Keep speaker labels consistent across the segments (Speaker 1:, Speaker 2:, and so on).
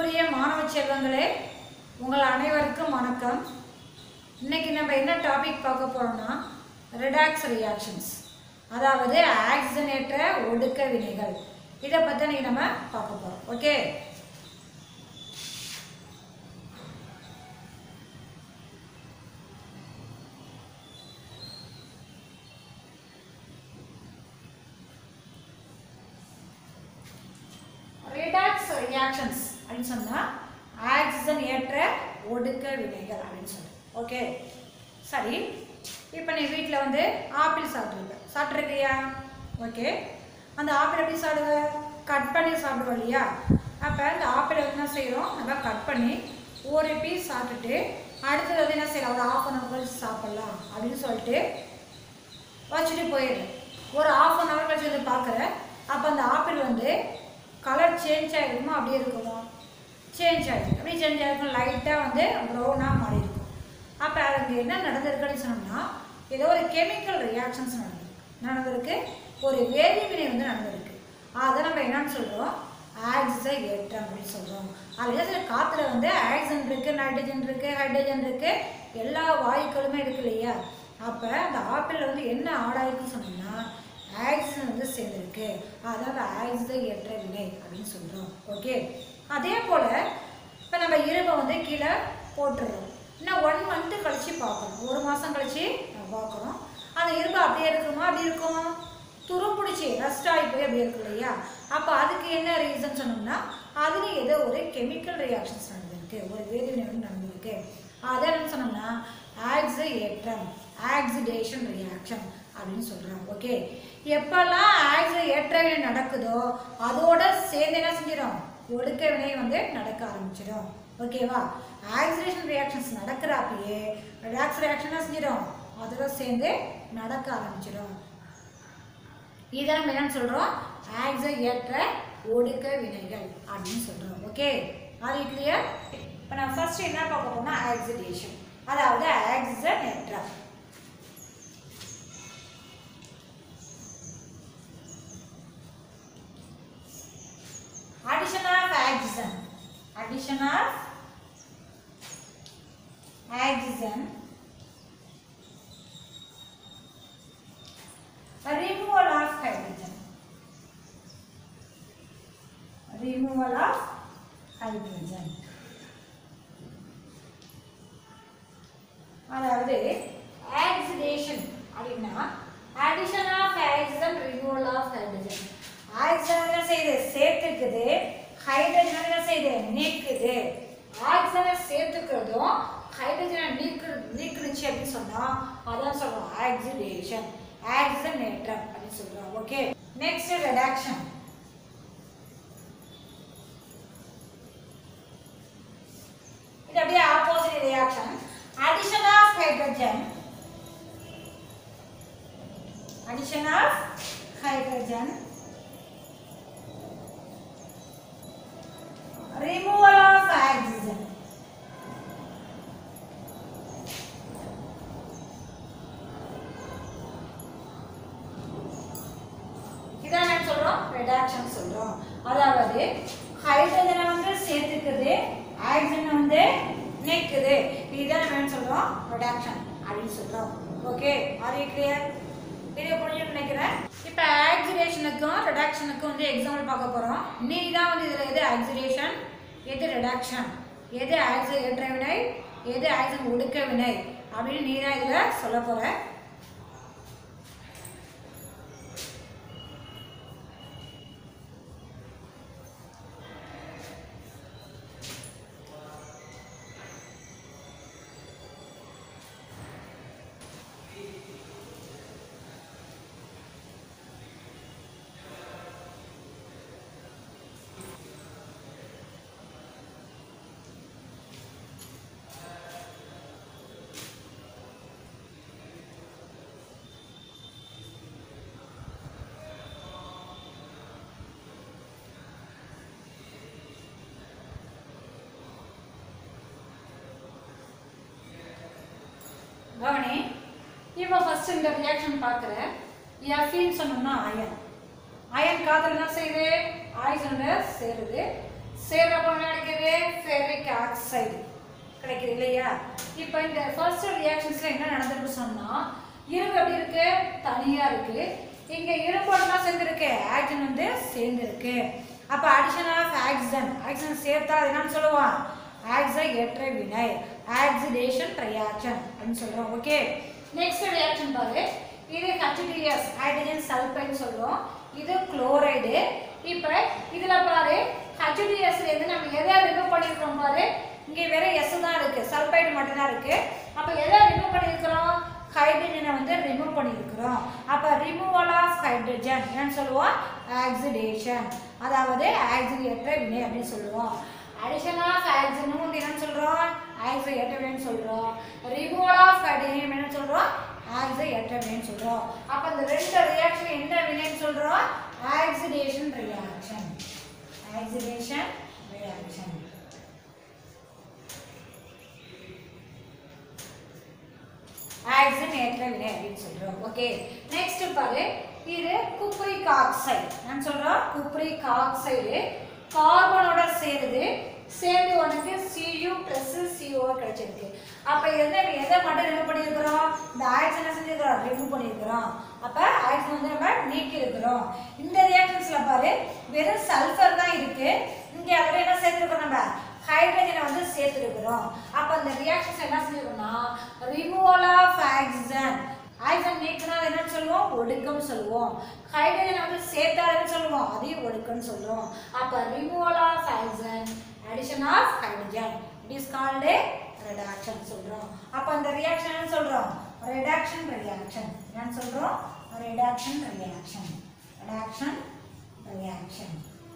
Speaker 1: அன்புக்குரிய மாணவ செல்வங்களே உங்கள் அனைவருக்கும் வணக்கம் இன்னைக்கு நம்ம என்ன டாபிக் பார்க்க போறோம்னா ரிடாக்ஸ் ரியாக்ஷன்ஸ் அதாவது ஆக்சிஜனேற்ற ஒடுக்க வினைகள் இதை பற்றி இன்னைக்கு நம்ம பார்க்க போகிறோம் ஓகே ரிடாக்ஸ் ரியாக்ஷன்ஸ் அப்படின்னு சொன்னால் ஆக்சிஜன் ஏற்ற ஒடுக்க வினைகள் அப்படின்னு சொல்லி ஓகே சரி இப்போ நீ வீட்டில் வந்து ஆப்பிள் சாப்பிட்ருக்க சாப்பிட்ருக்கியா ஓகே அந்த ஆப்பிள் எப்படி சாப்பிடுவ கட் பண்ணி சாப்பிடுவோம் இல்லையா அப்போ அந்த ஆப்பிளை வந்து என்ன செய்கிறோம் நம்ம கட் பண்ணி ஒரு பீஸ் சாப்பிட்டுட்டு அடுத்தது வந்து என்ன செய்யலாம் ஒரு ஆஃப் அன் ஹவர் கழிச்சு சாப்பிட்லாம் அப்படின்னு சொல்லிட்டு வச்சுட்டு போயிடுறேன் ஒரு ஆஃப் அன் ஹவர் கழிச்சு வந்து பார்க்குறேன் அப்போ அந்த ஆப்பிள் வந்து கலர் சேஞ்ச் ஆகிருக்குமோ அப்படியே இருக்குமோ சேஞ்ச் ஆகிடும் அப்படியே சேஞ்ச் ஆகிருக்கும் லைட்டாக வந்து ப்ரௌனாக மாறி இருக்கும் அப்போ அதுக்கு என்ன நடந்திருக்குன்னு சொன்னோம்னா ஏதோ ஒரு கெமிக்கல் ரியாக்ஷன்ஸ் நடந்திருக்கு நடந்திருக்கு ஒரு வேதிவினை வந்து நடந்திருக்கு அதை நம்ம என்னன்னு சொல்கிறோம் ஆக்சிஜ ஏற்றம் அப்படின்னு சொல்கிறோம் அதில் காற்றுல வந்து ஆக்சிஜன் இருக்குது நைட்ரஜன் இருக்குது ஹைட்ரஜன் இருக்குது எல்லா வாயுக்களுமே இருக்கு இல்லையா அப்போ அந்த ஆப்பிளில் வந்து என்ன ஆடாயிருக்குன்னு சொன்னோம்னா ஆக்சிஜன் வந்து சேர்ந்துருக்கு அதாவது ஆக்சிஜ ஏற்ற வினை அப்படின்னு சொல்கிறோம் ஓகே அதே போல் இப்போ நம்ம இரும்பை வந்து கீழே போட்டுடுறோம் இன்னும் ஒன் மந்த்து கழிச்சு பார்க்கணும் ஒரு மாதம் கழிச்சு நம்ம பார்க்குறோம் அந்த இரும்பு அப்படியே இருக்குமா அப்படி இருக்கும் துருப்பிடிச்சி ரஸ்ட் ஆகி போய் அப்படி இருக்கு இல்லையா அப்போ அதுக்கு என்ன ரீசன் சொன்னோம்னா அதில் ஏதோ ஒரு கெமிக்கல் ரியாக்ஷன்ஸ் நடந்திருக்கு ஒரு வேதிவினை வந்து நடந்திருக்கு அதை என்ன சொன்னோம்னா ஆக்ஸ ஏற்றம் ஆக்சிடேஷன் ரியாக்ஷன் அப்படின்னு சொல்கிறோம் ஓகே எப்பெல்லாம் ஆக்ஸ ஏற்ற வினை நடக்குதோ அதோட சேர்ந்து என்ன செஞ்சிடும் ஒடுக்க வினை வந்து நடக்க ஆரம்பிச்சிடும் ஓகேவா ஆக்சிடேஷன் ரியாக்ஷன்ஸ் நடக்கிறப்பயே ரிடாக்ஸ் ரியாக்ஷன் என்ன செஞ்சிடும் அதோட சேர்ந்து நடக்க ஆரம்பிச்சிடும் இதை நம்ம என்னன்னு சொல்கிறோம் ஆக்ஸ ஏற்ற ஒடுக்க வினைகள் அப்படின்னு சொல்கிறோம் ஓகே அது கிளியர் இப்போ நான் ஃபர்ஸ்ட் என்ன பார்க்க போனா ஆக்சிடேஷன் அதாவது ஆக்சிஜன் ஏற்றம் addition of oxygen addition of oxygen removal of hydrogen removal of hydrogen அதாவது ஆக்சிடேஷன் அப்படின்னா addition of oxygen removal of hydrogen ஆக்சிஜன் என்ன செய்யுது சேர்த்துக்குது ஹைட்ரஜன் என்ன செய்யுது நீக்குது ஆக்சிஜனை சேர்த்துக்கிறதும் ஹைட்ரஜனை நீக்கு நீக்குனுச்சு அப்படின்னு சொன்னா அதான் சொல்றோம் ஆக்சிடேஷன் ஆக்சிஜன் ஏற்றம் அப்படின்னு சொல்றோம் ஓகே நெக்ஸ்ட் ரிடக்ஷன் இது அப்படியே opposite reaction addition of hydrogen addition of hydrogen removal of oxygen இதான் என்ன சொல்றோம் ரிடக்ஷன் சொல்றோம் அதாவது ஹைட்ரஜனை வந்து சேர்த்துக்குது ஆக்சிஜன் வந்து நீக்குது இதான் நம்ம என்ன சொல்றோம் ரிடக்ஷன் அப்படின்னு சொல்றோம் ஓகே ஆர் யூ கிளியர் இது புரிஞ்சுன்னு நினைக்கிறேன் இப்போ ஆக்சிடேஷனுக்கும் ரிடக்ஷனுக்கும் வந்து எக்ஸாம்பிள் பார்க்க போகிறோம் நீ தான் வந்து இதில் எது ஆக்சிடேஷன் எது ரிடக்ஷன் எது ஆக்சி ஏற்ற வினை எது ஆக்சிஜன் ஒடுக்க வினை அப்படின்னு நீ தான் இதில் சொல்ல போகிற கவனி இப்போ ஃபர்ஸ்ட் இந்த ரியாக்ஷன் பார்க்குற எஃபின்னு சொன்னோம்னா அயன் அயன் காத்துல என்ன செய்யுது ஆக்சிஜனோட சேருது சேர்றப்போ என்ன கிடைக்குது ஃபெரிக் ஆக்சைடு கிடைக்குது இல்லையா இப்போ இந்த ஃபர்ஸ்ட் ரியாக்ஷன்ஸ்ல என்ன நடந்திருக்கு சொன்னா இரும்பு எப்படி இருக்கு தனியா இருக்கு இங்க இரும்போட தான் சேர்ந்துருக்கு ஆக்சிஜன் வந்து சேர்ந்துருக்கு அப்ப அடிஷன் ஆஃப் ஆக்சிஜன் ஆக்சிஜன் சேர்த்தா அது என்னன்னு சொல்லுவான் ஆக்சைடு ஏற்ற வினை ஆக்சிடேஷன் ரியாக்ஷன் அப்படின்னு சொல்றோம் ஓகே நெக்ஸ்ட் ரியாக்ஷன் பாரு இது ஹெச்டிஎஸ் ஹைட்ரஜன் சல்பைட் சொல்றோம் இது குளோரைடு இப்போ இதுல பாரு ஹெச்டிஎஸ்ல இருந்து நம்ம எதை ரிமூவ் பண்ணிருக்கோம் பாரு இங்கே வேற எஸ் தான் இருக்கு சல்பைடு மட்டும் தான் இருக்கு அப்ப எதை ரிமூவ் பண்ணிருக்கிறோம் ஹைட்ரஜனை வந்து ரிமூவ் பண்ணியிருக்கிறோம் அப்ப ரிமூவல் ஆஃப் ஹைட்ரஜன் என்னன்னு சொல்லுவோம் ஆக்சிடேஷன் அதாவது ஆக்சிடேற்ற வினை அப்படின்னு சொல்லுவோம் அடிஷன் ஆஃப் ஆக்சிஜனும் வந்து என்னன்னு சொல்றோம் ஆக்சிடேற்ற வினைன்னு சொல்றோம் ரிமூவல் ஆஃப் ஹைட்ரஜன் என்னன்னு சொல்றோம் ஆக்சிடேற்ற வினைன்னு சொல்றோம் அப்ப இந்த ரெண்டு ரியாக்ஷன் என்ன வினைன்னு சொல்றோம் oxidation reaction oxidation reaction oxygen ஏற்ற வினை அப்படின்னு சொல்றோம் ஓகே நெக்ஸ்ட் பாரு இது குப்ரிக் ஆக்சைடு நான் சொல்றோம் குப்ரிக் ஆக்சைடு கார்பனோட சேருது சேர்ந்து உனக்கு Cu பிளஸ் CO கிடைச்சிருக்கு அப்ப இதுல நம்ம எதை மட்டும் ரிமூவ் பண்ணியிருக்கிறோம் இந்த ஆக்சிஜனை செஞ்சிருக்கிறோம் ரிமூவ் பண்ணியிருக்கிறோம் அப்ப ஆக்சிஜன் வந்து நம்ம நீக்கி இருக்கிறோம் இந்த ரியாக்ஷன்ஸ்ல பாரு வெறும் சல்ஃபர் தான் இருக்கு இங்க அதுல என்ன சேர்த்துருக்கோம் நம்ம ஹைட்ரஜனை வந்து சேர்த்துருக்கிறோம் அப்ப அந்த ரியாக்ஷன்ஸ் என்ன செஞ்சிருக்கோம்னா ரிமூவல் ஆஃப் ஆக்சிஜன் ஆக்சிஜன் நீக்கினா அது என்ன சொல்லுவோம் ஒடுக்கம் சொல்லுவோம் ஹைட்ரஜனை வந்து சேர்த்தா என்ன சொல்லுவோம் அதையும் ஒடுக்கம்னு சொல்லுவோம் அப்ப removal of oxygen addition of hydrogen it is called reduction சொல்றோம் அப்ப அந்த ரியாக்ஷன் என்ன சொல்றோம் ரிடக்ஷன் ரியாக்ஷன் என்னன்னு சொல்றோம் reduction reaction reduction reaction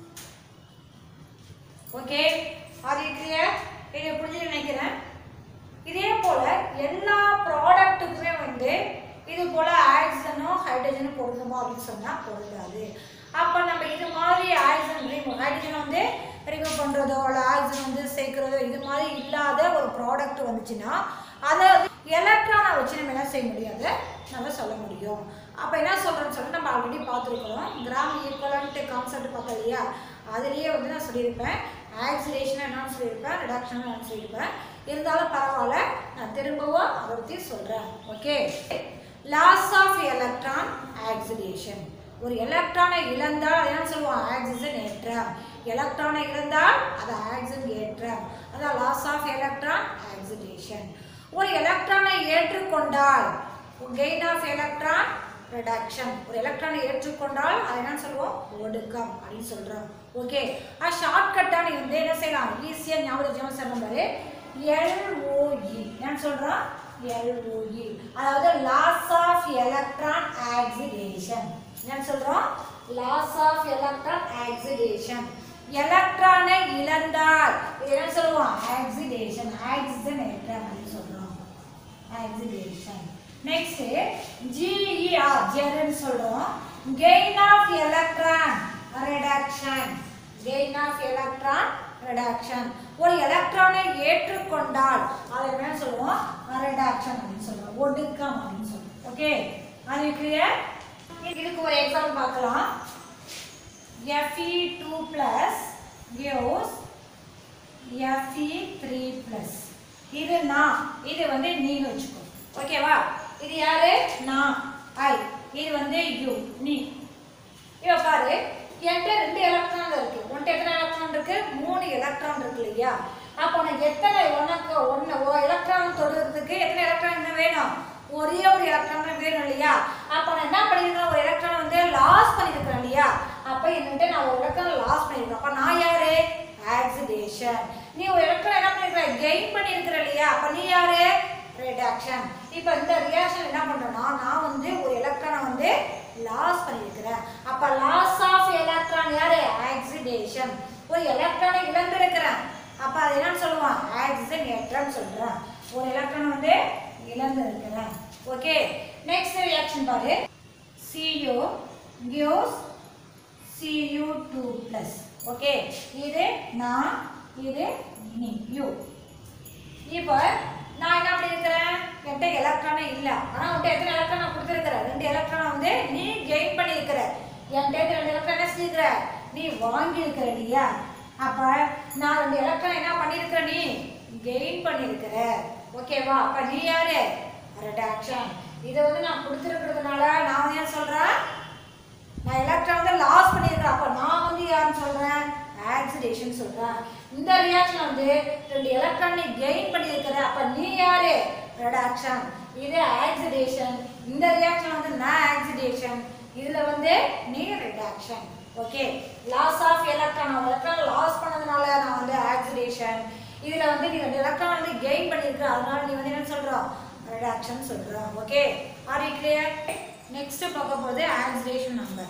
Speaker 1: okay அது கிளியர் இதை புரிஞ்சு நினைக்கிறேன் இதே போல எல்லா ப்ராடக்ட்டுக்குமே வந்து இது போல ஆக்சிஜனும் ஹைட்ரஜனும் பொருந்துமா அப்படின்னு சொன்னா பொருந்தாது அப்ப நம்ம இது மாதிரி ஆக்சிஜன் ரிமூவ் ஹைட்ரஜன் வந்து ரிமூவ் பண்றதோ இல்லை ஆக்சிஜன் வந்து சேர்க்கிறதோ இது மாதிரி இல்லாத ஒரு ப்ராடக்ட் வந்துச்சுன்னா அதை எலக்ட்ரானை வச்சு நம்ம என்ன செய்ய முடியாது நம்ம சொல்ல முடியும் அப்போ என்ன சொல்கிறோன்னு சொல்லிட்டு நம்ம ஆல்ரெடி பார்த்துருக்கோம் கிராம் ஈக்குவலன்ட் கான்செப்ட் பார்த்தோம் இல்லையா அதுலேயே வந்து நான் சொல்லியிருப்பேன் ஆக்சிலேஷன் என்னன்னு சொல்லியிருப்பேன் ரிடக்ஷன் என்னன்னு சொல்லியிருப்பேன் இருந்தாலும் பரவாயில்ல நான் திரும்பவும் அதை பற்றி சொல்கிறேன் okay loss of electron oxidation ஒரு எலக்ட்ரானை இழந்தால் அதை என்ன சொல்லுவோம் ஆக்சிஜன் ஏற்றம் எலக்ட்ரானை இழந்தால் அது ஆக்சிஜன் ஏற்றம் அதான் லாஸ் ஆஃப் எலக்ட்ரான் ஆக்சிடேஷன் ஒரு எலக்ட்ரானை ஏற்றுக்கொண்டால் கெயின் ஆஃப் எலக்ட்ரான் ரிடக்ஷன் ஒரு எலக்ட்ரானை ஏற்றுக்கொண்டால் அதை என்ன சொல்லுவோம் ஒடுக்கம் அப்படின்னு சொல்றோம் ஓகே ஆ ஷார்ட்கட்டா நீ வந்து என்ன செய்யலாம் ஈஸியாக ஞாபகம் வச்சுக்கணும் சார் நம்பரு எல்ஓஇ என்ன சொல்றோம் எல்ஓஇ அதாவது லாஸ் ஆஃப் எலக்ட்ரான் ஆக்சிடேஷன் என்ன சொல்றோம் லாஸ் ஆஃப் எலக்ட்ரான் ஆக்சிடேஷன் எலக்ட்ரானை இழந்தால் இது என்ன சொல்லுவோம் ஆக்சிடேஷன் ஆக்சிஜன் ஏற்றம் அப்படின்னு சொல்றோம் ஆக்சிடேஷன் நெக்ஸ்ட் ஜிஇஆர் ஜெரன் சொல்றோம் gain of electron reduction gain of electron reduction ஒரு எலக்ட்ரானை ஏற்றுக்கொண்டால் அதை என்ன சொல்லுவோம் ரிடக்ஷன் அப்படின்னு சொல்றோம் ஒடுக்கம் அப்படின்னு சொல்றோம் ஓகே அது கிளியர் இதுக்கு ஒரு எக்ஸாம்பிள் பார்க்கலாம் Fe2 plus gives Fe3 plus இது நான் இது வந்து நீங்க வச்சுக்கோ ஓகேவா இது யாரு நான் ஐ இது வந்து யூ நீ இவ பாரு என்கிட்ட ரெண்டு எலக்ட்ரான் இருக்கு உன்கிட்ட எத்தனை எலக்ட்ரான் இருக்கு மூணு எலக்ட்ரான் இருக்கு இல்லையா அப்போ உனக்கு எத்தனை உனக்கு ஒன்று ஒரு எலக்ட்ரான் தொடுறதுக்கு எத்தனை எலக்ட்ரான் என்ன வேணும் ஒரே ஒரு எலக்ட்ரான் தான் வேணும் இல்லையா அப்போ நான் என்ன பண்ணிருக்கேன் ஒரு எலக்ட்ரான் வந்து லாஸ் பண்ணிருக்கிறேன் இல்லையா அப்போ என்கிட்ட நான் ஒரு எலக்ட்ரான் லாஸ் பண்ணிருக்கேன் அப்போ நான் யாரு ஆக்சிடேஷன் நீ ஒரு எலக்ட்ரான் என்ன பண்ணிருக்கிற கெயின் பண்ணிருக்கிற இல்லையா அப்போ நீ யாரு ரிடக்ஷன் இப்போ இந்த ரியாக்ஷன் என்ன பண்றேன்னா நான் வந்து ஒரு எலக்ட்ரானை வந்து லாஸ் பண்ணியிருக்கிறேன் அப்ப லாஸ் ஆஃப் எலக்ட்ரான் யாரு ஆக்சிடேஷன் ஒரு எலக்ட்ரானை இழந்திருக்கிறேன் அப்ப அது என்னன்னு சொல்லுவான் ஆக்சிஜன் ஏற்றம் சொல்றேன் ஒரு எலக்ட்ரான் வந்து இழந்திருக்கிறேன் ஓகே நெக்ஸ்ட் ரியாக்ஷன் பாரு CO gives Cu2 plus okay இது நான் இது நீ யூ இப்போ நான் என்ன பண்ணியிருக்கிறேன் என்கிட்ட எலக்ட்ரானே இல்லை ஆனால் உன்கிட்ட எத்தனை எலக்ட்ரான் நான் கொடுத்துருக்கிறேன் ரெண்டு எலக்ட்ரானை வந்து நீ கெயின் பண்ணியிருக்கிற என்கிட்ட இருந்து ரெண்டு எலக்ட்ரான் என்ன செஞ்சிருக்கிற நீ வாங்கியிருக்கிற இல்லையா அப்ப நான் ரெண்டு எலக்ட்ரான் என்ன பண்ணிருக்கிற நீ கெயின் பண்ணிருக்கிற ஓகேவா அப்ப நீ யாரு ரிடாக்ஷன் இதை வந்து நான் கொடுத்துருக்கிறதுனால நான் வந்து என்ன சொல்றேன் நான் எலக்ட்ரான் வந்து லாஸ் பண்ணியிருக்கேன் அப்போ நான் வந்து யாருன்னு சொல்கிறேன் ஆக்சிடேஷன் சொல்கிறேன் இந்த ரியாக்ஷன் வந்து ரெண்டு எலக்ட்ரான் நீ கெயின் பண்ணியிருக்கிற அப்போ நீ யாரு ரிடாக்ஷன் இது ஆக்சிடேஷன் இந்த ரியாக்ஷன் வந்து நான் ஆக்சிடேஷன் இதில் வந்து நீ reduction okay loss of electron electron loss பண்ணதுனால நான் வந்து ஆக்சிடேஷன் இதில் வந்து நீ ரெண்டு எலக்ட்ரான் வந்து கெயின் பண்ணியிருக்கிற அதனால நீ வந்து என்ன சொல்கிறோம் ரிடாக்ஷன் சொல்கிறோம் okay are you clear next பார்க்க போகிறது oxidation number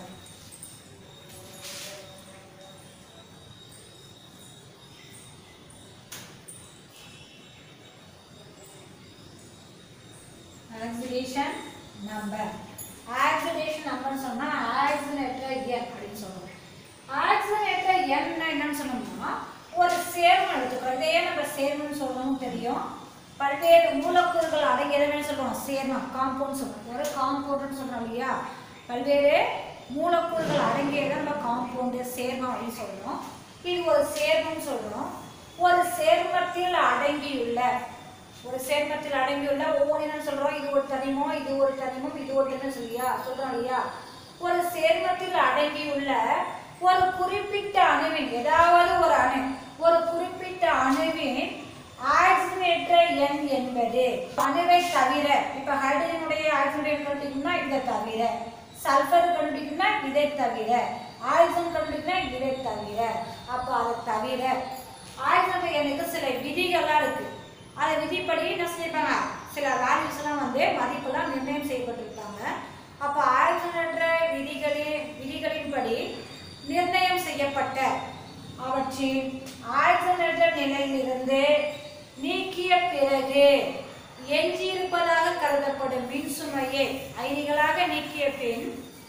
Speaker 1: oxidation number oxidation நம்பர்னு சொன்னா ஆக்சிலேட்டர் என் அப்படின்னு சொல்லுவோம் ஆக்சிலேட்டர் என் என்னன்னு சொன்னோம்னா ஒரு சேர்மம் எடுத்துக்கிறோம் இதையே நம்ம சேர்மம்னு சொல்லணும் தெரியும் பல்வேறு மூலக்கூறுகள் அடங்கியதுன்னு சொல்லுவோம் சேர்மம் காம்பவுண்ட் சொல்லுவோம் ஒரு காம்பவுண்ட்னு சொல்றோம் இல்லையா பல்வேறு மூலக்கூறுகள் அடங்கியதை நம்ம காம்பவுண்டு சேர்மம் அப்படின்னு சொல்றோம் இது ஒரு சேர்மம்னு சொல்றோம் ஒரு சேர்மத்தில் அடங்கியுள்ள ஒரு சேர்மத்தில் அடங்கியுள்ள ஒவ்வொன்று என்ன சொல்றோம் இது ஒரு தனிமம் இது ஒரு தனிமம் இது ஒரு தனிமம் சொல்லியா சொல்றோம் இல்லையா ஒரு சேர்மத்தில் அடங்கியுள்ள ஒரு குறிப்பிட்ட அணுவின் ஏதாவது ஒரு அணு ஒரு குறிப்பிட்ட அணுவின் ஆக்சிஜனேற்ற எண் என்பது அணுவை தவிர இப்ப ஹைட்ரஜனுடைய ஆக்சிஜனேட் கண்டுபிடிக்கணும்னா இதை தவிர சல்ஃபர் கண்டுபிடிக்கணும்னா இதை தவிர ஆக்சிஜன் கண்டுபிடிக்கணும்னா இதை தவிர அப்ப அதை தவிர ஆக்சிஜன் எண்ணுக்கு சில விதிகள்லாம் இருக்கு அந்த விதிப்படி என்ன செஞ்சிருப்பாங்க சில வேல்யூஸ் எல்லாம் வந்து மதிப்பெல்லாம் நிர்ணயம் செய்யப்பட்டிருக்காங்க அப்போ ஆக்சிஜனற்ற விதிகளின் விதிகளின்படி நிர்ணயம் செய்யப்பட்ட அவற்றின் ஆக்சிஜனற்ற நிலையிலிருந்து நீக்கிய பிறகு எஞ்சியிருப்பதாக கருதப்படும் மின் சுமையை ஐடிகளாக நீக்கிய பின்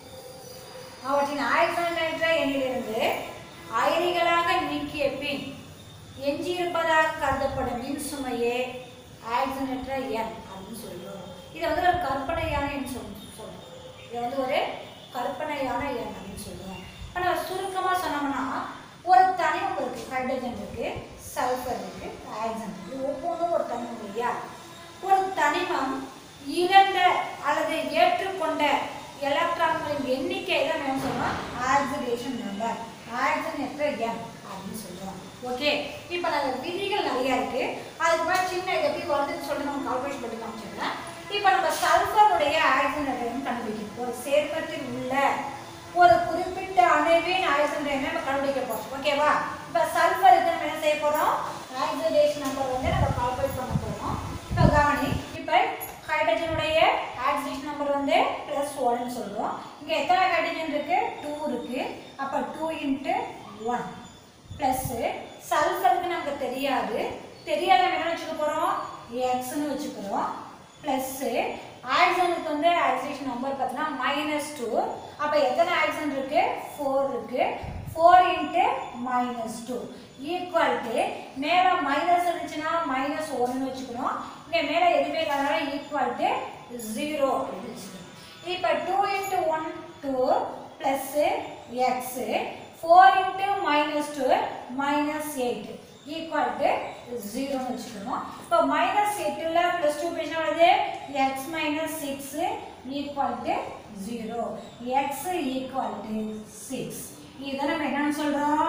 Speaker 1: அவற்றின் ஆக்சிஜனற்ற எண்ணிலிருந்து அயனிகளாக நீக்கிய பின் எஞ்சியிருப்பதாக கருதப்படும் மின் சுமையே ஆக்சிஜனற்ற எண் அப்படின்னு சொல்லுவோம் இதை வந்து ஒரு கற்பனையான எண் சொல்லி சொல்லுவோம் இதை வந்து ஒரு கற்பனையான எண் அப்படின்னு சொல்லுவோம் இப்போ நம்ம சுருக்கமாக சொன்னோம்னா ஒரு தனிமம் இருக்கு ஹைட்ரஜன் இருக்கு சல்ஃபர் இருக்கு ஆக்சிஜன் இது ஒவ்வொன்றும் ஒரு தனிமம் இல்லையா ஒரு தனிமம் இழந்த அல்லது ஏற்றுக்கொண்ட எலக்ட்ரான்களின் எண்ணிக்கை தான் என்ன சொல்றோம் ஆக்சிடேஷன் நம்பர் ஆக்சிஜனேற்ற எண் அப்படின்னு சொல்றோம் ஓகே இப்போ நாங்க விதிகள் நிறைய இருக்கு அதுக்கு மேலே சின்ன இது எப்படி வருதுன்னு சொல்லிட்டு நம்ம கால்குலேட் பண்ணி காமிச்சிடுறேன் இப்போ நம்ம சல்ஃபருடைய ஆக்சிஜனேற்ற எண் கண்டுபிடிக்கணும் ஒரு சேர்மத்தில் உள்ள ஒரு குறிப்பிட்ட அணுவின் ஆக்சிஜன் எண்ணை நம்ம கண்டுபிடிக்க போறோம் ஓகேவா இப்போ சல்ஃபருக்கு நம்ம என்ன செய்ய போறோம் ஆக்சிடேஷன் நம்பர் வந்து நம்ம கால்குலேட் பண்ண போறோம் இப்போ கவனி இப்போ ஹைட்ரஜனுடைய ஆக்சிடேஷன் நம்பர் வந்து ப்ளஸ் ஒன்னு சொல்றோம் இங்க எத்தனை ஹைட்ரஜன் இருக்கு டூ இருக்கு அப்போ டூ இன்ட்டு ஒன் ப்ளஸ் சல்ஃபருக்கு நமக்கு தெரியாது தெரியாத நம்ம என்ன வச்சுக்க போறோம் எக்ஸ்னு வச்சுக்கிறோம் ப்ளஸ்ஸு ஆக்சிஜனுக்கு வந்து ஆக்சிஜன் நம்பர் பார்த்தீங்கன்னா மைனஸ் டூ அப்போ எத்தனை ஆக்சிஜன் இருக்கு ஃபோர் இருக்கு four into minus two equal to மேலே மைனஸ் இருந்துச்சுன்னா மைனஸ் ஒன்னு வச்சுக்கணும் இங்கே மேலே எதுவுமே இல்லாதனால ஈக்குவல் டு ஜீரோ அப்படின்னு வச்சுக்கணும் இப்போ two into one two plus x four into minus two minus eight equal to ஜீரோன்னு வச்சுக்கணும் இப்போ மைனஸ் எட்டில் ப்ளஸ் டூ பேசினா வருது x minus six equal to zero x equal to six இதை நம்ம என்னன்னு சொல்கிறோம்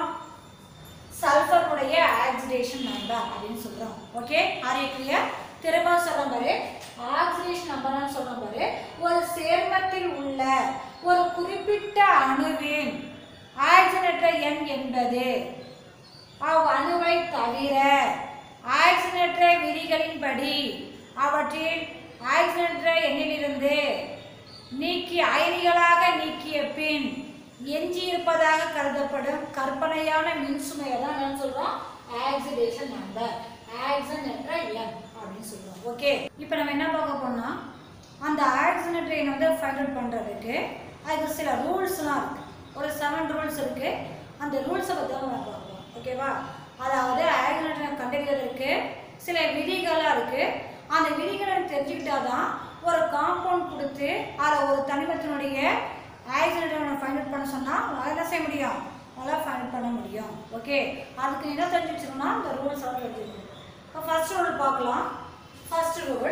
Speaker 1: சல்ஃபருடைய ஆக்சிடேஷன் நம்பர் அப்படின்னு சொல்கிறோம் ஓகே ஆர் யூ கிளியர் திரும்ப சொல்ல பாரு ஆக்சிடேஷன் நம்பர்னு சொல்ல பாரு ஒரு சேர்மத்தில் உள்ள ஒரு குறிப்பிட்ட அணுவின் ஆக்சிஜனேற்ற எண் என்பது அவ் அணுவை தவிர ஆக்சிஜனேற்ற விதிகளின்படி அவற்றின் ஆக்சிஜனேற்ற எண்ணிலிருந்து நீக்கி அயனிகளாக நீக்கிய பின் எஞ்சியிருப்பதாக கருதப்படும் கற்பனையான மின்சுமையை தான் என்ன சொல்றோம் ஆக்சிடேஷன் நம்பர் ஆக்சிஜனேற்ற எண் அப்படின்னு சொல்றோம் ஓகே இப்போ நம்ம என்ன பார்க்க போறோம்னா அந்த ஆக்சிஜனேற்ற எண்ணை வந்து ஃபைண்ட் அவுட் பண்ணுறதுக்கு அதுக்கு சில ரூல்ஸ்லாம் இருக்கு ஒரு செவன் ரூல்ஸ் இருக்கு அந்த ரூல்ஸை பற்றி தான் நம்ம பார்ப்போம் ஓகேவா அதாவது ஆக்சிஜனேற்ற கண்டறிவதற்கு சில விதிகளாக இருக்கு அந்த விதிகளை தெரிஞ்சுக்கிட்டாதான் ஒரு காம்பவுண்ட் கொடுத்து அதில் ஒரு தனிமத்தினுடைய ஆக்சிஜனேட்டரை ஃபைண்ட் அவுட் பண்ண சொன்னால் என்ன செய்ய முடியும் நல்லா ஃபைண்ட் பண்ண முடியும் ஓகே அதுக்கு என்ன தெரிஞ்சு வச்சுக்கணும்னா இந்த ரூல்ஸ் எல்லாம் தெரிஞ்சுக்கணும் இப்போ ஃபர்ஸ்ட் ரூல் பார்க்கலாம் ஃபர்ஸ்ட் ரூல்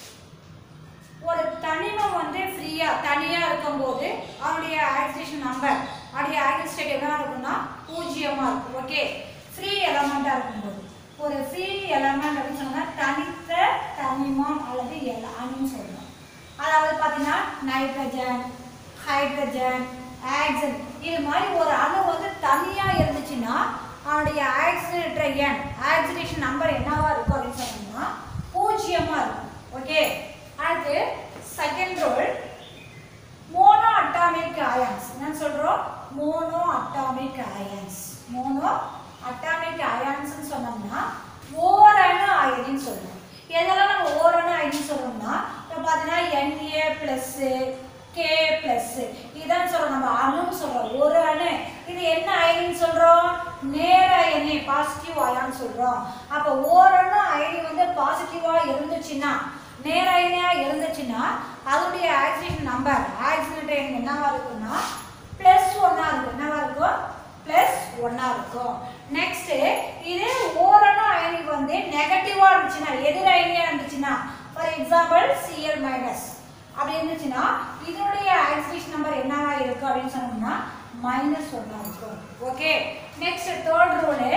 Speaker 1: ஒரு தனிமம் வந்து ஃப்ரீயாக தனியாக இருக்கும்போது அவனுடைய ஆக்சிடேஷன் நம்பர் அவனுடைய ஆக்சிடேட் என்ன இருக்கும்னா பூஜ்ஜியமாக இருக்கும் ஓகே ஃப்ரீ எலமெண்ட்டாக இருக்கும்போது ஒரு ஃப்ரீ எலமெண்ட் அப்படின்னு சொன்னா தனித்த தனிமம் அல்லது எல அணுன்னு சொல்லணும் அதாவது பார்த்தீங்கன்னா நைட்ரஜன் ஹைட்ரஜன் ஆக்சன் இது மாதிரி ஒரு அணு வந்து தனியாக இருந்துச்சுன்னா அவனுடைய ஆக்சிடேட்டர் எண் ஆக்சிடேஷன் நம்பர் என்னவா இருக்கும் அப்படின்னு சொன்னோம்னா பூஜ்ஜியமாக இருக்கும் ஓகே அடுத்து second rule mono atomic ions என்னன்னு சொல்றோம் mono atomic ions mono atomic அயான்ஸ்னு சொன்னோம்னா ஓரணு அயனின்னு சொல்றோம் எதெல்லாம் நம்ம ஓரணு அயனின்னு சொல்றோம்னா இப்போ பார்த்தீங்கன்னா என்ஏ ப்ளஸ் கே ப்ளஸ் இதான் சொல்றோம் நம்ம அணுன்னு சொல்றோம் ஒரு அணு இது என்ன அயனின்னு சொல்றோம் நேர அயனி பாசிட்டிவ் அயான்னு சொல்றோம் அப்போ ஓரணு அயனி வந்து பாசிட்டிவா இருந்துச்சுன்னா நேர அயனியா இருந்துச்சுன்னா அதனுடைய ஆக்சிஜன் நம்பர் ஆக்சிஜன் எண் என்னவா இருக்கும்னா ப்ளஸ் ஒன்னா இருக்கும் என்னவா இருக்கும் ப்ளஸ் ஒன்னா இருக்கும் நெக்ஸ்ட் இது ஓரணு அயனி வந்து நெகட்டிவா இருந்துச்சுன்னா எதிர் அயனியா இருந்துச்சுன்னா ஃபார் எக்ஸாம்பிள் சிஎல் மைனஸ் அப்படி இருந்துச்சுன்னா இதனுடைய ஆக்சிஜன் நம்பர் என்னவா இருக்கும் அப்படின்னு சொன்னோம்னா மைனஸ் ஒன்னா இருக்கும் ஓகே நெக்ஸ்ட் தேர்ட் ரூலு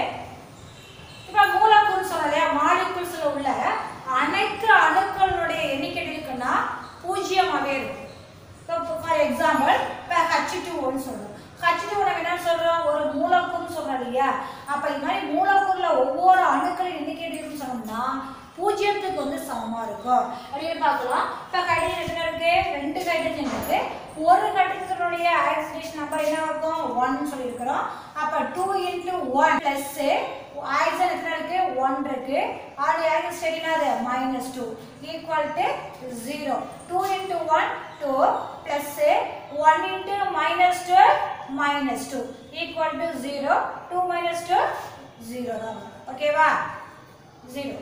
Speaker 1: இப்போ மூலக்கூறு சொல்லலையா மாலிகூல்ஸ்ல உள்ள அனைத்து அணுக்களுடைய எண்ணிக்கை இருக்குன்னா பூஜ்ஜியமாகவே இருக்கும் இப்போ ஃபார் எக்ஸாம்பிள் இப்போ ஹச் டூ ஒன்னு சொல்றோம் ஹச் டூ நம்ம என்ன சொல்றோம் ஒரு மூலக்கூறுன்னு சொல்றோம் இல்லையா அப்போ இது மாதிரி மூலக்கூறுல ஒவ்வொரு அணுக்களின் எண்ணிக்கை இருக்குன்னு சொன்னோம்னா பூஜ்ஜியத்துக்கு வந்து சமமா இருக்கும் அப்படின்னு பார்க்கலாம் இப்போ ஹைட்ரஜன் எத்தனை இருக்கு ரெண்டு ஹைட்ரஜன் இருக்கு ஒரு ஹைட்ரஜனுடைய ஆக்சிடேஷன் நம்பர் என்ன இருக்கும் ஒன் சொல்லியிருக்கிறோம் அப்போ two into one plus oxygen எத்தனை இருக்கு ஒன் இருக்கு ஆல் ஆக்சிஜன் ஸ்டேட் என்னது minus two equal to zero two into one two plus one into minus two minus two equal to zero two minus two zero தான் ஓகேவா zero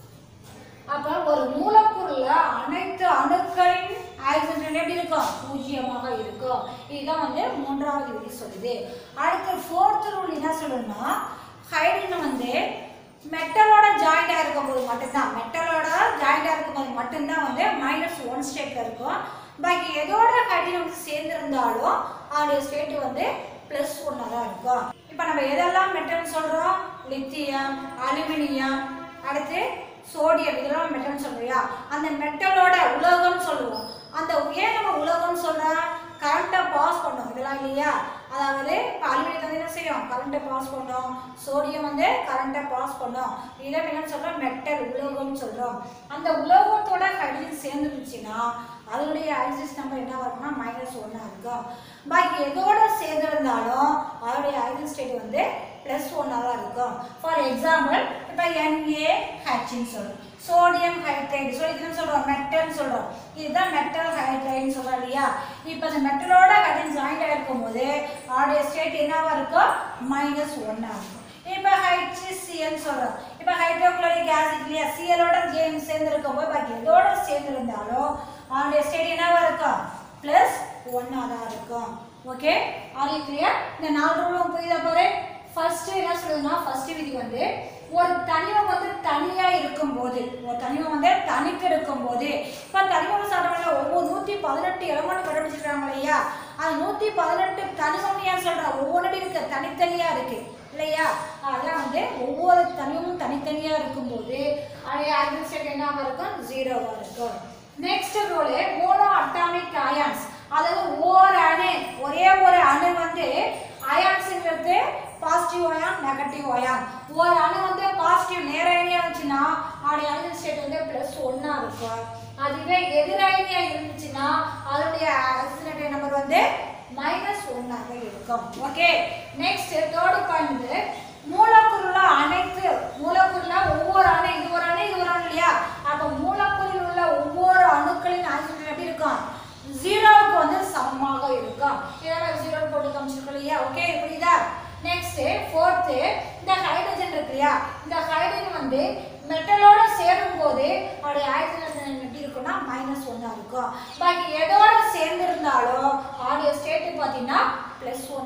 Speaker 1: அப்ப ஒரு மூலக்கூறுல அனைத்து அணுக்களின் ஆக்சிஜன் எப்படி இருக்கும் பூஜ்ஜியமாக இருக்கும் இதுதான் வந்து மூன்றாவது விதி சொல்லுது அடுத்து ஃபோர்த் ரூல் என்ன சொல்லுன்னா ஹைட்ரஜன் வந்து மெட்டலோட ஜாயிண்டா இருக்கும்போது மட்டும்தான் மெட்டலோட ஜாயிண்டா இருக்கும்போது மட்டும்தான் வந்து மைனஸ் ஒன் ஸ்டேட்ல இருக்கும் பாக்கி எதோட ஹைட்ரஜன் வந்து சேர்ந்திருந்தாலும் அதோடைய ஸ்டேட் வந்து ப்ளஸ் ஒன்னாக தான் இருக்கும் இப்போ நம்ம எதெல்லாம் மெட்டல் சொல்றோம் லித்தியம் அலுமினியம் அடுத்து சோடியம் இதெல்லாம் மெட்டல் சொல்றியா அந்த மெட்டலோட உலோகம் சொல்லுவோம் அந்த ஏன் நம்ம உலோகம் சொல்றோம் கரண்ட்டை பாஸ் பண்ணும் இதெல்லாம் இல்லையா அதாவது இப்போ அலுமினியத்தை வந்து என்ன செய்யும் கரண்ட்டை பாஸ் பண்ணும் சோடியம் வந்து கரண்ட்டை பாஸ் பண்ணும் இதை என்னன்னு சொல்றோம் மெட்டல் உலோகம்னு சொல்றோம் அந்த உலோகத்தோட ஹைட்ரஜன் சேர்ந்துருச்சுன்னா அதனுடைய ஆக்சிஸ் நம்பர் என்ன வரும்னா மைனஸ் ஒன்னாக இருக்கும் பாக்கி எதோட சேர்ந்திருந்தாலும் அதனுடைய ஆக்சிஸ் ஸ்டேட் வந்து ப்ளஸ் ஒன்னாக தான் இருக்கும் ஃபார் எக்ஸாம்பிள் இப்போ என்ஏ ஹெச்னு சொல்றோம் சோடியம் ஹைட்ரைடு ஸோ இதுன்னு சொல்கிறோம் மெட்டல்னு சொல்கிறோம் இதுதான் மெட்டல் ஹைட்ரைடுன்னு சொல்கிறோம் இல்லையா இப்போ இந்த மெட்டலோட ஹைட்ரஜன் ஜாயிண்ட் ஆகிருக்கும் அதோடைய ஸ்டேட் என்னவா இருக்கும் மைனஸ் ஒன்னாக இருக்கும் இப்போ ஹைட்ரிசிஎல் சொல்கிறோம் இப்போ ஹைட்ரோக்ளோரிக் ஆசிட் இல்லையா சிஎலோட ஜேம் சேர்ந்துருக்கும் போது பாக்கி எதோட சேர்ந்துருந்தாலும் அதனுடைய ஸ்டேட் என்னவா இருக்கும் ப்ளஸ் ஒன்னாக தான் இருக்கும் ஓகே ஆர் யூ கிளியர் இந்த நாலு ரூலும் புரியுதா பாரு ஃபர்ஸ்ட் என்ன சொல்லுதுன்னா ஃபர்ஸ்ட் விதி வந்து ஒரு தனிமம் வந்து தனியா இருக்கும்போது ஒரு தனிமம் வந்து தனித்து இருக்கும்போது இப்போ தனிமம் சாப்பிட்றவங்க ஒவ்வொரு நூற்றி பதினெட்டு எலமெண்ட் கண்டுபிடிச்சிருக்காங்க இல்லையா அது நூற்றி பதினெட்டு தனிமம் ஏன் சொல்கிறோம் ஒவ்வொன்றும் இருக்கு தனித்தனியா இருக்கு இல்லையா அதான் வந்து ஒவ்வொரு தனிமமும் தனித்தனியா இருக்கும்போது அது ஆக்சிஜன் என்னவா இருக்கும் ஜீரோவாக இருக்கும் next rule mono atomic ions அதாவது ஓர் அணு ஒரே ஒரு அணு வந்து அயான்ஸுங்கிறது பாசிட்டிவ் அயான் நெகட்டிவ் அயான் ஒரு அணு வந்து பாசிட்டிவ் நேர அயனியா இருந்துச்சுன்னா அதோடைய அயன் ஸ்டேட் வந்து ப்ளஸ் ஒன்னா இருக்கும் அதுவே எதிர் அயனியா இருந்துச்சுன்னா அதனுடைய ஆக்சிஜன் நம்பர் வந்து மைனஸ் ஒன்னாக இருக்கும் ஓகே நெக்ஸ்ட் தேர்ட் பாயிண்ட் மூலக்கூறுல அனைத்து மூலக்கூறுல ஒவ்வொரு அணு இது ஒரு அணு இது ஒரு அணு இல்லையா அப்ப மூலக்கூறில் உள்ள ஒவ்வொரு அணுக்களின் ஆக்சிஜன் எப்படி இருக்கும் ஜீரோவுக்கு வந்து சமமாக இருக்கும் இதெல்லாம் ஜீரோ போட்டு காமிச்சிருக்கோம் இல்லையா ஓகே புரியுதா நெக்ஸ்ட் ஃபோர்த்து இந்த ஹைட்ரஜன் இருக்கு இல்லையா இந்த ஹைட்ரஜன் வந்து மெட்டலோட சேரும் போது அதோடைய ஆக்சிஜன் எப்படி இருக்கும்னா மைனஸ் ஒன்னா இருக்கும் பாக்கி எதோட சேர்ந்து இருந்தாலும் அதோடைய ஸ்டேட் பார்த்தீங்கன்னா ப்ளஸ் ஒன்னா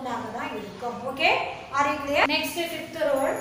Speaker 1: ஒன்றாக தான் இருக்கும் okay are you clear next fifth rule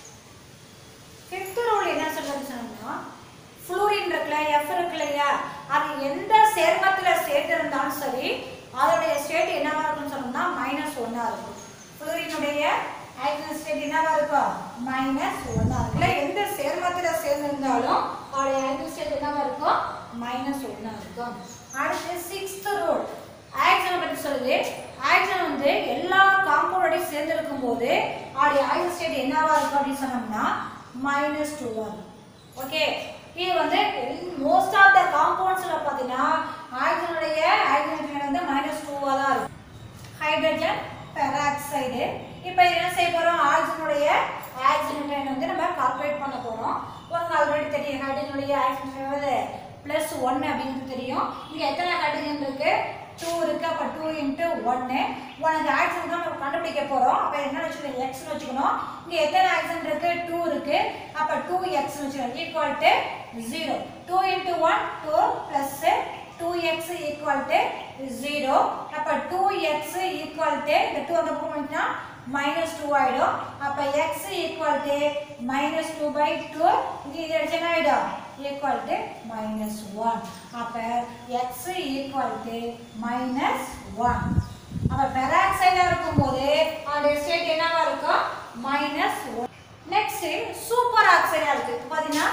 Speaker 1: fifth rule என்ன சொல்றது சொன்னோம்னா ஃப்ளூரின் இருக்குல்ல எஃப் இருக்கு இல்லையா அது எந்த சேர்மத்தில் சேர்த்திருந்தாலும் சரி அதோடைய ஸ்டேட் என்னவா இருக்கும்னு சொன்னோம்னா மைனஸ் ஒன்றா இருக்கும் ஃப்ளூரினுடைய ஆக்சிஜன் ஸ்டேட் என்னவா இருக்கும் மைனஸ் ஒன்றா இருக்குல்ல எந்த சேர்மத்தில் சேர்ந்திருந்தாலும் அதோடைய ஆக்சிஜன் ஸ்டேட் என்னவா இருக்கும் மைனஸ் ஒன்றா இருக்கும் அடுத்து சிக்ஸ்த் ரூல் ஆக்சிஜனை பற்றி சொல்லுது ஆக்சிஜன் வந்து எல்லா காம்பவுண்டோடையும் சேர்ந்திருக்கும் போது அதோடைய ஆக்சிஜன் ஸ்டேட் என்னவா இருக்கும் அப்படின்னு சொன்னோம்னா மைனஸ் டூ வரும் ஓகே இது வந்து மோஸ்ட் ஆஃப் த காம்பவுண்ட்ஸில் பார்த்தீங்கன்னா ஆக்சிஜனுடைய ஆக்சிஜன் வந்து மைனஸ் டூவாக தான் இருக்கும் ஹைட்ரஜன் பெராக்சைடு இப்போ என்ன செய்ய போகிறோம் ஆக்சிஜனுடைய ஆக்சிஜன் வந்து நம்ம கால்குலேட் பண்ண போகிறோம் உங்களுக்கு ஆல்ரெடி தெரியும் ஹைட்ரஜனுடைய ஆக்சிஜன் வந்து ப்ளஸ் ஒன்று அப்படிங்கிறது தெரியும் இங்கே எத்தனை ஹைட்ரஜன் இருக்கு டூ இருக்கு அப்போ டூ இன்ட்டு ஒன்று உனக்கு ஆக்சிஜன் தான் நம்ம கண்டுபிடிக்க போகிறோம் அப்போ என்ன வச்சுக்கணும் எக்ஸ்னு வச்சுக்கணும் இங்கே எத்தனை ஆக்சிஜன் இருக்கு டூ இருக்கு அப்போ டூ எக்ஸ்னு வச்சுக்கணும் equal to zero two into one two plus two x equal to zero அப்போ டூ எக்ஸ் ஈக்குவல் டு இந்த டூ அந்த பக்கம் வந்துச்சுன்னா மைனஸ் டூ ஆகிடும் அப்போ x equal to minus two by two இங்கே இது அடிச்சு என்ன ஆகிடும் ஈக்குவல் டு மைனஸ் ஒன் அப்போ x equal to minus one அப்போ பெராக்சைடாக இருக்கும்போது அதோடைய ஸ்டேட் என்னவா இருக்கும் மைனஸ் ஒன் நெக்ஸ்ட் சூப்பர் ஆக்சைடாக இருக்குது பார்த்தீங்கன்னா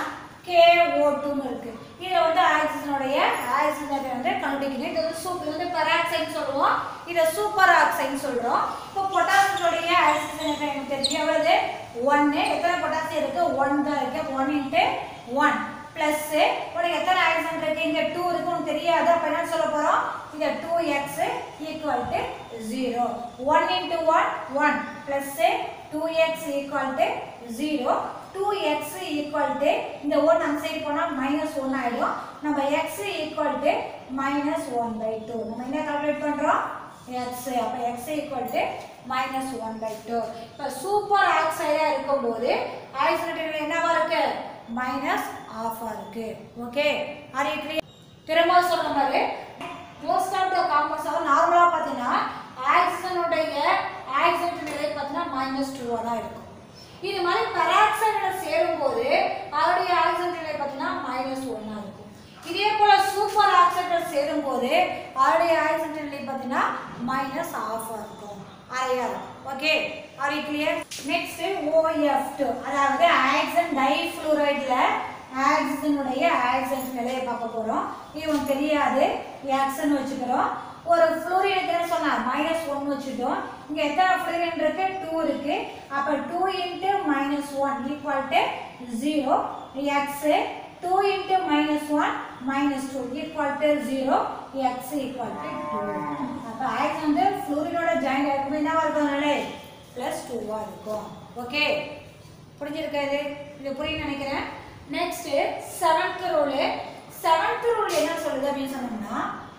Speaker 1: KO2 இருக்கு இதுல வந்து ஆக்சிஜனுடைய ஆக்சிஜனை வந்து கண்டுபிடிக்கணும் இது வந்து சூப் இது வந்து பெராக்சைடு சொல்லுவோம் இதை சூப்பர் ஆக்சைடு சொல்றோம் இப்போ பொட்டாசியத்துடைய ஆக்சிஜன் எனக்கு தெரியும் எவ்வளவு ஒன்று எத்தனை பொட்டாசியம் இருக்கு ஒன் தான் இருக்கு ஒன் இன்ட்டு ஒன் ப்ளஸ் உனக்கு எத்தனை ஆக்சிஜன் இருக்கு இங்க டூ இருக்கு உனக்கு தெரியாது அப்போ என்ன சொல்ல போறோம் இந்த two x equal to zero one into one one plus two x equal to zero two x equal to இந்த ஒன் அந்த சைடு போனால் மைனஸ் ஒன் ஆகிடும் நம்ம x equal to minus one by two நம்ம என்ன கால்குலேட் பண்ணுறோம் x அப்போ x equal to minus one by two இப்போ சூப்பர் ஆக்சைடாக இருக்கும்போது ஆக்சிடென்ட் என்னவா இருக்கு மைனஸ் ஆஃபாக இருக்கு ஓகே அது திரும்ப சொல்ற மாதிரி மோஸ்ட் ஆஃப் த காம்பவுண்ட்ஸ் அதாவது நார்மலாக பார்த்தீங்கன்னா ஆக்சிஜனுடைய ஆக்சிஜன் நிலை பார்த்தீங்கன்னா மைனஸ் டூவாக தான் இருக்கும் இது மாதிரி பெராக்சைடோட சேரும்போது அதோடைய ஆக்சிஜன் நிலை பார்த்தீங்கன்னா மைனஸ் ஒன்னாக இருக்கும் இதே போல சூப்பர் ஆக்சைடோட சேரும்போது அதோடைய ஆக்சிஜன் நிலை பார்த்தீங்கன்னா மைனஸ் ஆஃபாக இருக்கும் அரையா இருக்கும் okay are clear next OF two அதாவது ஆக்சன் டைஃப்ளூரைடில் ஆக்சிஜனுடைய ஆக்சிஜன் நிலையை பார்க்க போகிறோம் இது உனக்கு தெரியாது ஆக்சன் வச்சுக்கிறோம் ஒரு ஃப்ளோரினுக்கு என்ன சொன்னா மைனஸ் ஒன் வச்சுட்டோம் இங்கே எத்தனை ஃப்ளோரின் இருக்கு டூ இருக்கு அப்போ two into minus one equal to zero x two into minus one minus two equal to zero x equal to two அப்போ ஆக்ஸ் வந்து ஃப்ளோரினோட ஜாயின் இருக்கும்போது என்னவா இருக்கும் நிலை ப்ளஸ் டூவாக இருக்கும் ஓகே புரிஞ்சிருக்கா இது இது புரியும் நினைக்கிறேன் next seventh rule seventh rule என்ன சொல்லுது அப்படின்னு சொன்னோம்னா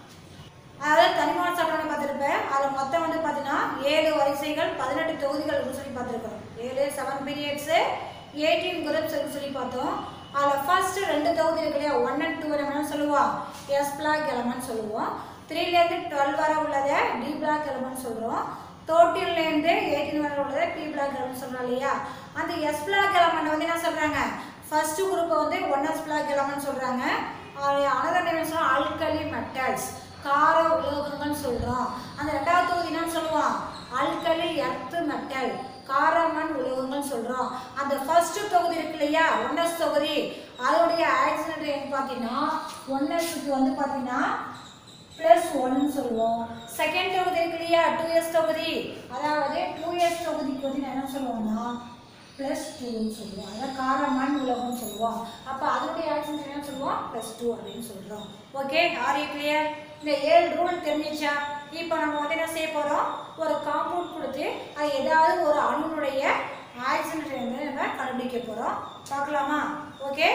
Speaker 1: அதாவது தனிமான சட்டம்னு பார்த்துருப்பேன் அதில் மொத்தம் வந்து பார்த்தீங்கன்னா ஏழு வரிசைகள் பதினெட்டு தொகுதிகள் இருக்குன்னு சொல்லி பார்த்துருக்கோம் ஏழு செவன் பீரியட்ஸு எயிட்டீன் குரூப்ஸ் இருக்குன்னு சொல்லி பார்த்தோம் அதில் ஃபர்ஸ்ட் ரெண்டு தொகுதி இருக்கு இல்லையா ஒன் அண்ட் டூ எலமெண்ட் சொல்லுவோம் எஸ் பிளாக் எலமெண்ட் சொல்லுவோம் த்ரீலேருந்து டுவெல் வரை உள்ளதை டி பிளாக் எலமெண்ட் சொல்கிறோம் தேர்ட்டீன்லேருந்து எயிட்டீன் வரை உள்ளதை பி பிளாக் எலமெண்ட் சொல்கிறோம் இல்லையா அந்த எஸ் பிளாக் எலமெண்ட் வந்து என்ன சொல்கிறாங்க ஃபர்ஸ்ட் குரூப்பை வந்து ஒன் எஸ் பிளாக் எலமெண்ட் சொல்கிறாங்க அனதர் என்ன சொல்கிறோம் அல்கலி மெட்டல்ஸ் கார உலோகங்கள்னு சொல்கிறோம் அந்த ரெண்டாவது தொகுதி என்னன்னு சொல்லுவோம் அல்கலி எர்த்து மெட்டல் காரமண் உலோகங்கள் சொல்கிறோம் அந்த ஃபர்ஸ்ட் தொகுதி இருக்கு இல்லையா ஒன்னஸ் தொகுதி அதோடைய ஆக்சிடென்ட் என்ன பார்த்தீங்கன்னா ஒன்னஸுக்கு வந்து பார்த்தீங்கன்னா ப்ளஸ் ஒன்னு சொல்லுவோம் செகண்ட் தொகுதி இருக்கு இல்லையா டூ எஸ் தொகுதி அதாவது டூ எஸ் தொகுதிக்கு வந்து என்ன சொல்லுவோம்னா ப்ளஸ் டூன்னு சொல்லுவோம் அதான் காரமண் உலகம்னு சொல்லுவோம் அப்போ அதனுடைய ஆக்சிடென்ட் என்ன சொல்லுவோம் ப்ளஸ் டூ அப்படின்னு சொல்கிறோம் ஓகே ஆர் யூ கிளியர் இந்த ஏழு ரூல் தெரிஞ்சிச்சா இப்போ நம்ம வந்து என்ன செய்ய போகிறோம் ஒரு காம்பவுண்ட் கொடுத்து அது ஏதாவது ஒரு அணுனுடைய ஆக்சிடென்ட் வந்து நம்ம கண்டுபிடிக்க போகிறோம் பார்க்கலாமா okay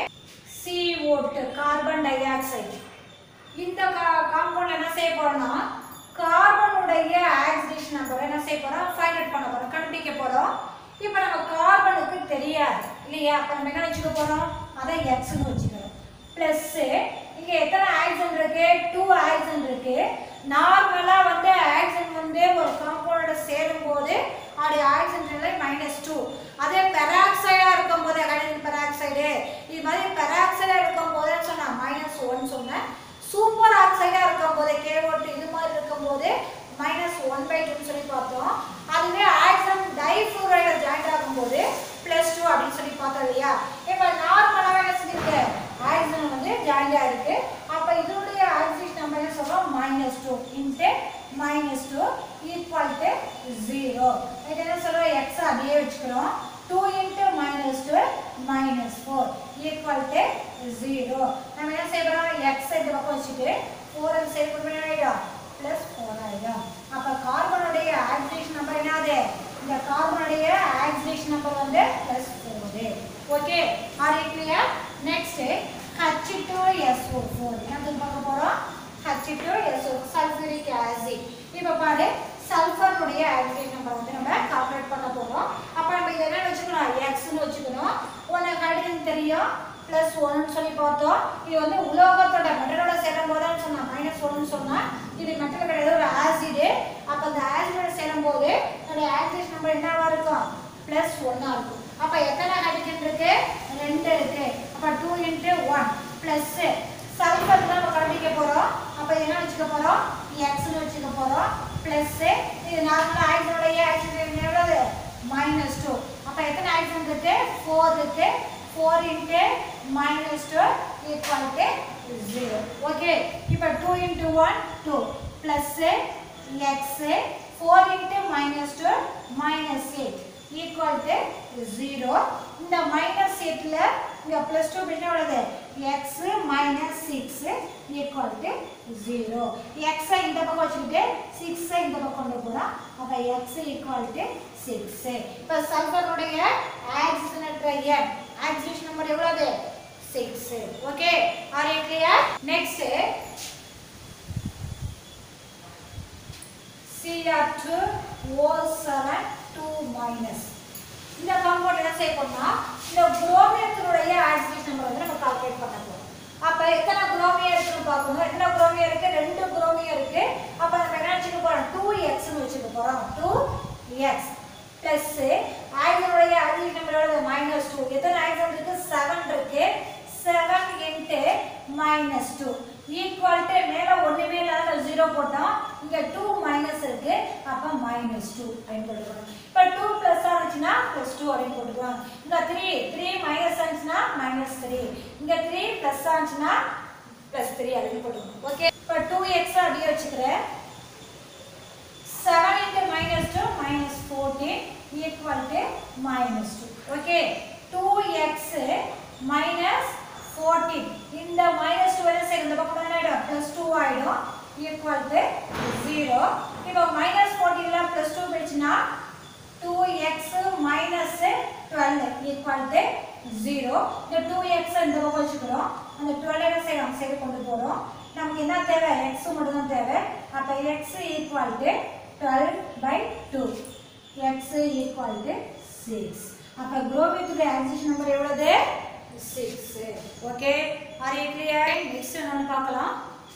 Speaker 1: CO2 carbon dioxide இந்த காம்பவுண்ட் என்ன செய்ய போறோம்னா கார்பனுடைய ஆக்சிடேஷன் நம்பரை என்ன செய்ய போறோம் ஃபைண்ட் அவுட் பண்ண போறோம் கண்டுபிடிக்க போறோம் இப்போ நம்ம கார்பனுக்கு தெரியாது இல்லையா அப்போ நம்ம என்ன வச்சுக்க போறோம் அதான் எக்ஸ்னு வச்சுக்கிறோம் ப்ளஸ் இங்க எத்தனை ஆக்சிஜன் இருக்கு டூ ஆக்சிஜன் இருக்கு நார்மலாக வந்து ஆக்சிஜன் வந்து ஒரு காம்பவுண்டோட சேரும்போது அதோடைய ஆக்சிஜன் நிலை மைனஸ் டூ அதே பெராக்சைடாக இருக்கும் போது ஹைட்ரஜன் பெராக்சைடு இது மாதிரி பெராக்சைடாக இருக்கும் போது சொன்னேன் மைனஸ் ஒன் சொன்னேன் சூப்பர் ஆக்சைடாக இருக்கும் போது கேஓட்டு இது மாதிரி இருக்கும் போது மைனஸ் ஒன் பை டூன்னு சொல்லி பார்த்தோம் அதுவே ஆக்சிஜன் டைஃப்ளூரைடு ஜாயிண்ட் ஆகும்போது ப்ளஸ் டூ அப்படின்னு சொல்லி பார்த்தோம் இல்லையா இப்போ நார்மலாக என்ன செஞ்சிருக்கு ஆக்சிஜன் வந்து ஜாயிண்ட் ஆயிருக்கு அப்போ இதனுடைய ஆக்சிஜன் நம்ம என்ன சொல்றோம் minus two into minus two equal to zero இது என்ன சொல்றோம் எக்ஸ் அப்படியே வச்சுக்கிறோம் two into minus two minus four equal to zero நம்ம என்ன செய்யறோம் எக்ஸ் இந்த பக்கம் வச்சுட்டு ஃபோர் அந்த சைடு கொண்டு ஆயிடும் ப்ளஸ் ஃபோர் ஆயிடும் அப்போ கார்பனுடைய ஆக்சிஜன் நம்பர் என்னது இந்த கார்பனுடைய ஆக்சிஜன் நம்பர் வந்து plus four okay are it clear next H two SO four என்னது பார்க்க போகிறோம் H two SO sulphuric acid இப்போ பாரு சல்ஃபருடைய ஆக்சிஜன் நம்பர் வந்து நம்ம கால்குலேட் பண்ண போகிறோம் அப்போ நம்ம இதை என்ன வச்சுக்கணும் எக்ஸ்னு வச்சுக்கணும் ஒன்று ஹைட்ரஜன் தெரியும் ப்ளஸ் ஒன்னு சொல்லி பார்த்தோம் இது வந்து உலோகத்தோட மெட்டலோட சேரும் போது சொன்னா மைனஸ் ஒன்னு சொன்னா இது மெட்டல் கிடையாது ஒரு ஆசிடு அப்போ அந்த ஆசிடோட சேரும் போது அதோட ஆக்சிஜன் நம்பர் என்னவா இருக்கும் ப்ளஸ் ஒன்னா இருக்கும் அப்போ எத்தனை ஹைட்ரஜன் இருக்கு ரெண்டு இருக்கு அப்போ two into one plus sulphur தான் நம்ம கண்டுபிடிக்க போறோம் அப்போ என்ன வச்சுக்க போறோம் எக்ஸ்னு வச்சுக்க போறோம் ப்ளஸ் இது நார்மலாக ஆக்சிஜனுடைய ஆக்சிஜன் எவ்வளவு மைனஸ் டூ அப்போ எத்தனை ஆக்சிஜன் இருக்கு ஃபோர் இருக்கு 4 into minus 2 equal to 0. Okay. இப்போ 2 into 1, 2 plus x 4 into minus 2 minus 8 equal to 0. இந்த minus 8ல இங்க plus 2 பின்ன உள்ளது x minus 6 equal to 0. x ஐ இந்த பக்கம் வச்சுக்கிட்டு 6 ஐ இந்த பக்கம் கொண்டு போறோம் அப்ப x equal to 6 இப்போ சல்ஃபருடைய ஆக்சிஜனேற்ற எண் ஆக்சிஜன் நம்பர் எவ்வளவு 6 okay are you clear next Cr2O7 2 minus இந்த காம்பவுண்ட் என்ன செய்ய போறோம்னா இந்த குரோமியத்தினுடைய ஆக்சிஜன் நம்பர் வந்து நம்ம கால்குலேட் பண்ண போறோம் அப்ப எத்தனை குரோமியம் இருக்குன்னு பார்க்கணும் எத்தனை குரோமியம் இருக்கு ரெண்டு குரோமியம் இருக்கு அப்ப நம்ம என்ன வச்சுக்க போறோம் 2x னு வச்சுக்க போறோம் 2x பிளஸ் ஆக்சிஜனுடைய ஆக்சிஜன் நம்பர் எவ்வளவு மைனஸ் டூ எத்தனை ஆக்சிஜன் இருக்கு செவன் இருக்கு seven into minus two equal to மேலே ஒன்றுமே இல்லாத ஜீரோ போட்டோம் இங்கே டூ மைனஸ் இருக்கு அப்போ மைனஸ் டூ அப்படின்னு போட்டுக்கணும் இப்போ டூ ப்ளஸ் ஆச்சுன்னா ப்ளஸ் டூ அப்படின்னு போட்டுக்கலாம் இங்கே த்ரீ த்ரீ மைனஸ் ஆச்சுன்னா மைனஸ் த்ரீ இங்கே த்ரீ ப்ளஸ் ஆச்சுன்னா ப்ளஸ் த்ரீ அப்படின்னு போட்டுக்கணும் ஓகே இப்போ டூ எக்ஸ் அப்படியே வச்சுக்கிறேன் 7 into minus 2 minus 14 equal to minus 2. Okay. 2x minus 14. இந்த minus 2 என்ன செய்யும் இந்த பக்கம் என்ன ஆயிடும் plus 2 ஆயிடும் equal to 0. இப்போ minus 14 ல plus 2 போயிடுச்சுன்னா 2x minus 12 equal to 0. இந்த 2x இந்த பக்கம் வச்சுக்கிறோம் அந்த 12 என்ன செய்யறோம் சைடு கொண்டு போறோம் நமக்கு என்ன தேவை x மட்டும் தான் தேவை அப்ப x equal to 12 by 2 x equal to 6 அப்ப குரோமியத்துடைய ஆக்சிஜன் நம்பர் எவ்வளவு 6 okay are you clear next நம்ம பார்க்கலாம்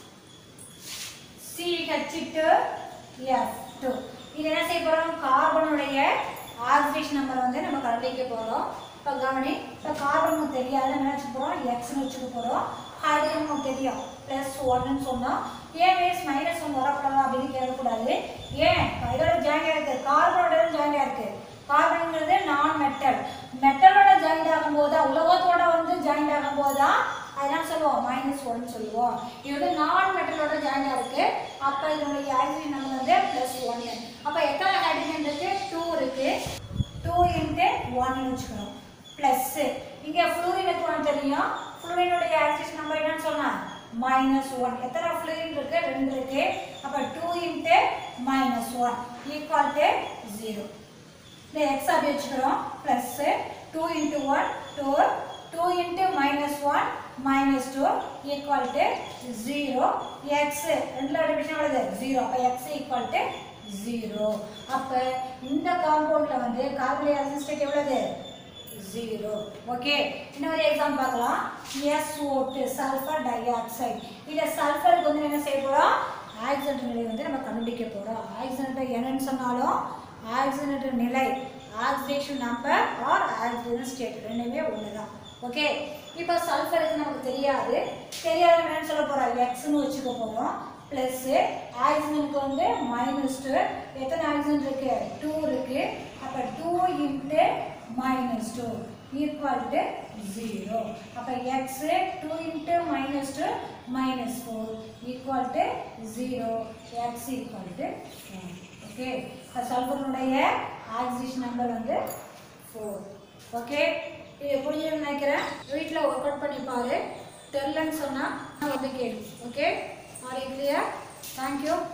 Speaker 1: CH2F2 இது என்ன செய்ய போறோம் கார்பனுடைய ஆக்சிஜன் நம்பர் வந்து நம்ம கண்டுபிடிக்க போறோம் இப்போ கவனி இப்போ கார்பன் தெரியாது என்ன வச்சுக்க போறோம் எக்ஸ்னு வச்சுக்க போறோம் ஹைட்ரஜன் நமக்கு தெரியும் ப்ளஸ் ஒன்னு சொன்னோம் ஏன் வேஸ் மைனஸ் ஒன் வரக்கூடாது அப்படின்னு கேட்கக்கூடாது ஏன் இதோட ஜாயின் இருக்கு கார்பனோட ஜாயின் இருக்கு கார்பன்ங்கிறது நான் மெட்டல் மெட்டலோட ஜாயின் ஆகும்போது உலகத்தோட வந்து ஜாயின் ஆகும்போது தான் அதெல்லாம் சொல்லுவோம் மைனஸ் ஒன் சொல்லுவோம் இது வந்து நான் மெட்டலோட ஜாயின் இருக்கு அப்போ இதனுடைய ஆக்சிஜன் நம்பர் வந்து ப்ளஸ் ஒன் அப்போ எத்தனை ஹைட்ரஜன் இருக்கு டூ இருக்கு டூ இன்ட்டு ஒன்னு வச்சுக்கணும் ப்ளஸ் இங்கே ஃப்ளூரினுக்கு ஒன்று தெரியும் ஃப்ளூரினுடைய ஆக்சிஜன் நம்பர் என்னன்னு சொன்னா மைனஸ் ஒன் எத்தனை ஃப்ளூரின் இருக்கு ரெண்டு இருக்கு அப்போ two into minus one equal to zero இந்த எக்ஸ் அப்படி வச்சுக்கிறோம் plus two into one two two into minus one minus two equal to zero x ரெண்டில் டிவிஷன் வருது ஜீரோ அப்போ எக்ஸ் ஈக்குவல் டு ஜீரோ அப்போ இந்த காம்பவுண்டில் வந்து கார்பன் ஆக்சிஜன் எவ்வளவு ஜீரோ ஓகே இன்னொரு எக்ஸாம் பார்க்கலாம் SO2 சல்ஃபர் டை ஆக்சைடு இதில் சல்ஃபருக்கு வந்து என்ன செய்ய போகிறோம் ஆக்சிஜன் நிலை வந்து நம்ம கண்டுபிடிக்க போகிறோம் ஆக்சிஜன் என்னன்னு சொன்னாலும் ஆக்சிஜன் நிலை oxidation number or oxygen state ரெண்டுமே ஒன்று தான் ஓகே இப்போ சல்ஃபருக்கு நமக்கு தெரியாது தெரியாத என்னன்னு சொல்ல போகிறோம் எக்ஸ்னு வச்சுக்க போகிறோம் ப்ளஸ்ஸு ஆக்சிஜனுக்கு வந்து மைனஸ் டூ எத்தனை ஆக்சிஜன் இருக்கு டூ இருக்கு அப்போ two into minus two equal to zero அப்போ x two into minus two minus four equal to zero x equal to okay இப்போ சல்ஃபருடைய ஆக்சிஜன் நம்பர் வந்து ஃபோர் ஓகே இது புரிஞ்சுன்னு நினைக்கிறேன் வீட்டில் ஒர்க் அவுட் பண்ணி பாரு தெரிலன்னு சொன்னால் வந்து கேளு ஓகே ஆர் கிளியர் தேங்க்யூ